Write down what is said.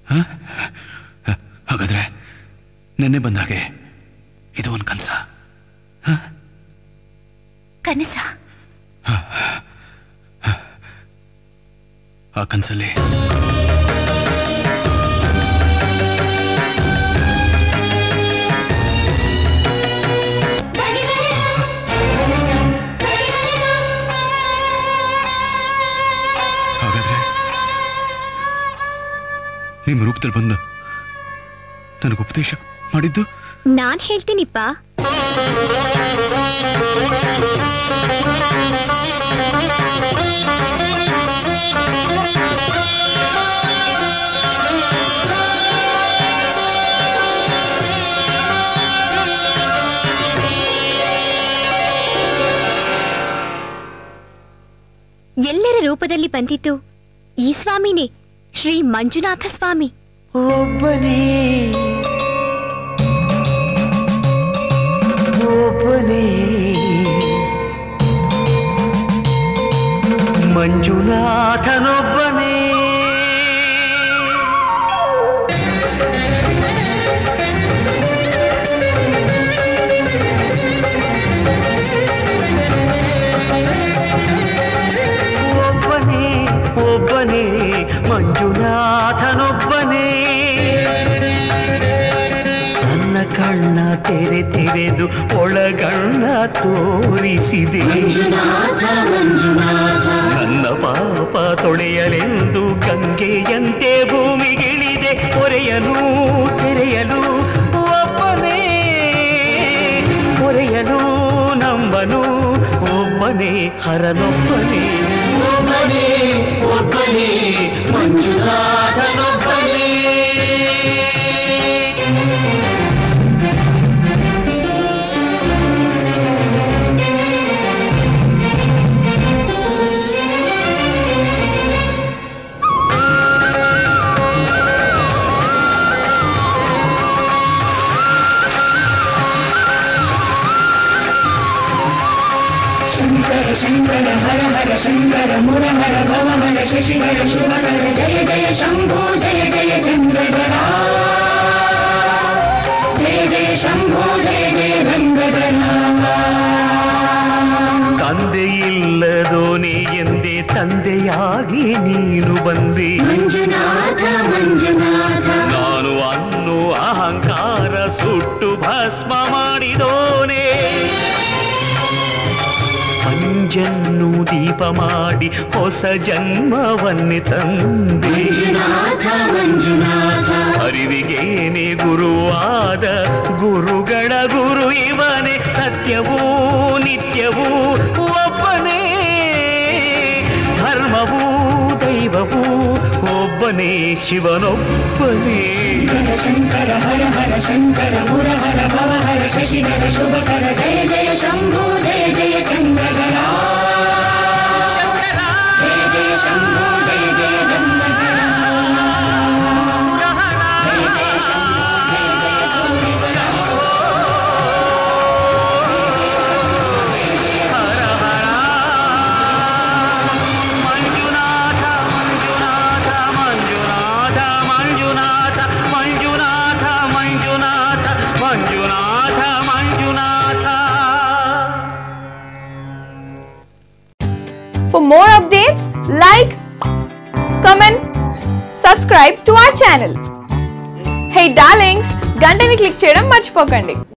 ಹ? ಹಾಗಾದ್ರೆ ನೆನ್ನೆ ಬಂದಾಗೆ ಇದು ಒಂದು ಕನ್ಸ ಕನಸ ಆ ಕನ್ಸಲ್ಲಿ ಹಾಗಾದ್ರೆ ನಿಮ್ಮ ರೂಪದಲ್ಲಿ ಬಂದು ನನಗೆ ಉಪದೇಶ ಮಾಡಿದ್ದು ನಾನ್ ಹೇಳ್ತೀನಿಪ್ಪ ಎಲ್ಲರ ರೂಪದಲ್ಲಿ ಬಂದಿದ್ದು ಈ ಸ್ವಾಮಿನೇ ಶ್ರೀ ಮಂಜುನಾಥ ಸ್ವಾಮಿ ಒಬ್ಬನೇ ಒಬ್ಬನೇ ಮಂಜುನಾಥನೊಬ್ಬನೇ ಒಬ್ಬನೇ ಒಬ್ಬನೇ ಮಂಜುನಾಥನೊಬ್ಬನೇ ನನ್ನ ಕಣ್ಣ ತೆರೆ ತೆರೆದು ಒಳಗಣ್ಣ ತೋರಿಸಿದೆ ನನ್ನ ಪಾಪ ತೊಳೆಯಲೆಂದು ಗಂಗೆಯಂತೆ ಭೂಮಿಗಿಳಿದೆ ಹೊರೆಯಲು ತೆರೆಯಲು ಒಬ್ಬನೇ ಹೊರೆಯಲು ನಂಬನು ಒಬ್ಬನೇ ಹರನೊಬ್ಬನೇ ಒಬ್ಬನೇ ಒಬ್ಬನೇ ಮಂಜುನಾಥನೊಬ್ಬನೇ ಶಂಕರ ಶಂಕರ ಹರ ಹರ ಶಂಕರ ಮುರಹರ ಭವಹರ ಶಶಿಧರ ಶುಭಕರ ಜಯ ಜಯ ಶಂಭೋ ಜಯ ಜಯ ಚಂದ್ರಧರ ಜಯ ಜಯ ಶಂಭೋ ಜಯ ಜಯ ಗಂಗಧರ ತಂದೆಯಿಲ್ಲದೋನೆ ಎಂದೇ ತಂದೆಯಾಗಿ ನೀನು ಬಂದೆ ಮಂಜುನಾಥ ಮಂಜುನಾಥ ನಾನು ಅನ್ನು ಅಹಂಕಾರ ಸುಟ್ಟು ಭಸ್ಮ ಮಾಡಿದೋನೆ ಅಂಜನ್ನು ದೀಪ ಮಾಡಿ ಹೊಸ ಜನ್ಮವನ್ನೇ ತಂದೆ ಮಂಜುನಾಥ ಮಂಜುನಾಥ ಅರಿವಿಗೇನೆ ಗುರುವಾದ ಗುರುಗಳ ಗುರು ಇವನೇ ಸತ್ಯವೂ ನಿತ್ಯವೂ ಒಬ್ಬನೇ ಧರ್ಮವೂ ದೈವವೂ ಒಬ್ಬನೇ ಶಿವನೊಬ್ಬನೇ ಶಂಕರ ಶಂಕರ ಹರ ಹರ ಶಂಕರ ಮುರಹರ ಭವಹರ ಶಶಿಧರ ಶುಭಕರ ಜಯ ಜಯ ಶಂಭೋ ಜಯ ಜಯ ಚಂದ್ರಧರ ಜಯ ಜಯ ಶಂಭೋ ಜಯ ಜಯ ಗಂಗಧರ ಜಯ ಜಯ ಶಂಭೋ ಜಯ ಜಯ ಗೌರಿಧರ Manjunatha Manjunatha Manjunatha Manjunatha Manjunatha Manjunatha Manjunatha Manjunatha For more updates, like, comment, subscribe to our channel. Hey darlings, గంటని click చేయడం మర్చిపోకండి